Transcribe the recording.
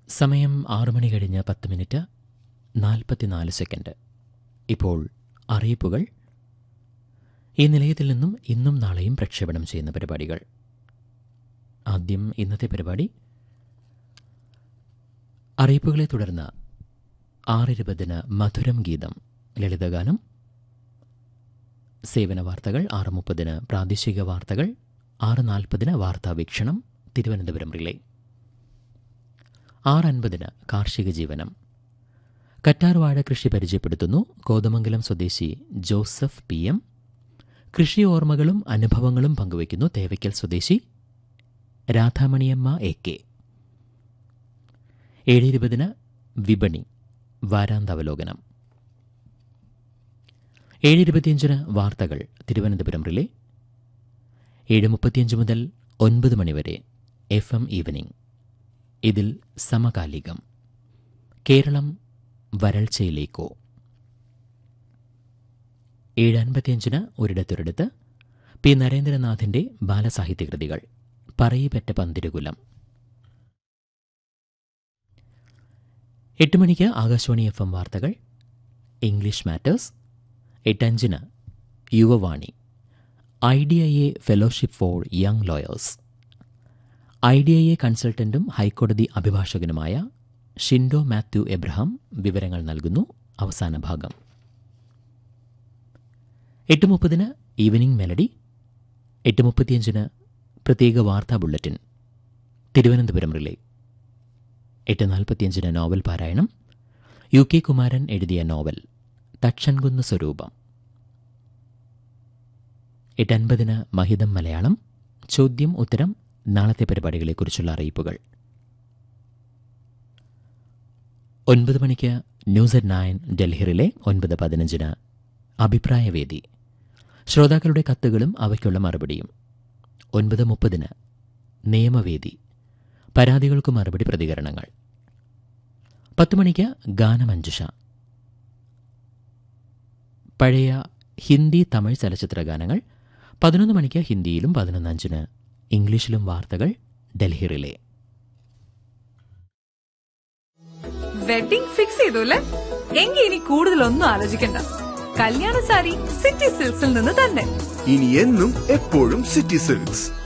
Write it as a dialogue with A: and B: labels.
A: സമയം ആറു മണി കഴിഞ്ഞ് പത്ത് മിനിറ്റ് നാൽപ്പത്തിനാല് സെക്കൻഡ് ഇപ്പോൾ അറിയിപ്പുകൾ ഈ നിലയത്തിൽ നിന്നും ഇന്നും നാളെയും പ്രക്ഷേപണം ചെയ്യുന്ന പരിപാടികൾ ആദ്യം ഇന്നത്തെ പരിപാടി അറിയിപ്പുകളെ തുടർന്ന് ആറിരുപതിന് മധുരം ഗീതം ലളിതഗാനം സേവന വാർത്തകൾ ആറ് മുപ്പതിന് പ്രാദേശിക വാർത്തകൾ ആറ് നാൽപ്പതിന് വാർത്താ വീക്ഷണം തിരുവനന്തപുരം റിലേ ആറ് അൻപതിന് കാർഷിക ജീവനം കറ്റാർവാഴ കൃഷി പരിചയപ്പെടുത്തുന്നു കോതമംഗലം സ്വദേശി ജോസഫ് പി എം കൃഷി ഓർമ്മകളും അനുഭവങ്ങളും പങ്കുവയ്ക്കുന്നു തേവയ്ക്കൽ സ്വദേശി രാധാമണിയമ്മ എ കെ ഏഴ് ഇരുപതിന് വിപണി വാരാന്താവലോകനം ഏഴ് ഇരുപത്തിയഞ്ചിന് വാർത്തകൾ തിരുവനന്തപുരം റിലേ ഏഴ് മുപ്പത്തിയഞ്ച് മുതൽ ഒൻപത് മണിവരെ എഫ് എം ഈവനിംഗ് ഇതിൽ സമകാലികം കേരളം വരൾച്ചയിലേക്കോ ഏഴ് അൻപത്തിയഞ്ചിന് ഒരിടത്തൊരിടത്ത് പി നരേന്ദ്രനാഥിന്റെ ബാലസാഹിത്യകൃതികൾ പറയിപ്പറ്റ പന്തിരുകുലം എട്ട് മണിക്ക് ആകാശവാണി എഫ് എം വാർത്തകൾ ഇംഗ്ലീഷ് മാറ്റേഴ്സ് എട്ടഞ്ചിന് Yuvavani I D I A fellowship for young lawyers I D I A കൺസൾട്ടന്റും ഹൈക്കോടതി അഭിഭാഷകനുമായ ഷിൻഡോ മാത്യു എബ്രഹാം വിവരങ്ങൾ നൽകുന്നു അവസാന ഭാഗം എട്ട് മുപ്പതിന് ഈവനിംഗ് മെലഡി എട്ട് മുപ്പത്തിയഞ്ചിന് പ്രത്യേക വാർത്താ ബുള്ളറ്റിൻ തിരുവനന്തപുരം റിലേ എട്ട് നാൽപ്പത്തിയഞ്ചിന് നോവൽ പാരായണം യു കെ കുമാരൻ എഴുതിയ നോവൽ തക്ഷൻകുന്ന് സ്വരൂപം എട്ട് അൻപതിന് മഹിതം മലയാളം ചോദ്യം ഉത്തരം നാളത്തെ പരിപാടികളെക്കുറിച്ചുള്ള അറിയിപ്പുകൾ ഒൻപത് മണിക്ക് ന്യൂസ് അറ്റ് നയൻ ഡൽഹിയിലെ ഒൻപത് പതിനഞ്ചിന് അഭിപ്രായവേദി ശ്രോതാക്കളുടെ കത്തുകളും അവയ്ക്കുള്ള മറുപടിയും ഒൻപത് മുപ്പതിന് നിയമവേദി പരാതികൾക്ക് മറുപടി പ്രതികരണങ്ങൾ പത്ത് മണിക്ക് ഗാനമഞ്ജുഷ പഴയ ഹിന്ദി തമിഴ് ചലച്ചിത്ര ഗാനങ്ങൾ പതിനൊന്ന് മണിക്ക് ഹിന്ദിയിലും പതിനൊന്നഞ്ചിന് ഇംഗ്ലീഷിലും വാർത്തകൾ ഡൽഹി റിലേ
B: വെഡിംഗ് ഫിക്സ് ചെയ്തു അല്ലേ എങ്കിൽ ഇനി കൂടുതലൊന്നും ആലോചിക്കണ്ട കല്യാണ സാരി സിറ്റി സിൽക്സിൽ നിന്ന് തന്നെ
C: ഇനി എന്നും എപ്പോഴും സിറ്റി സിൽക്സ്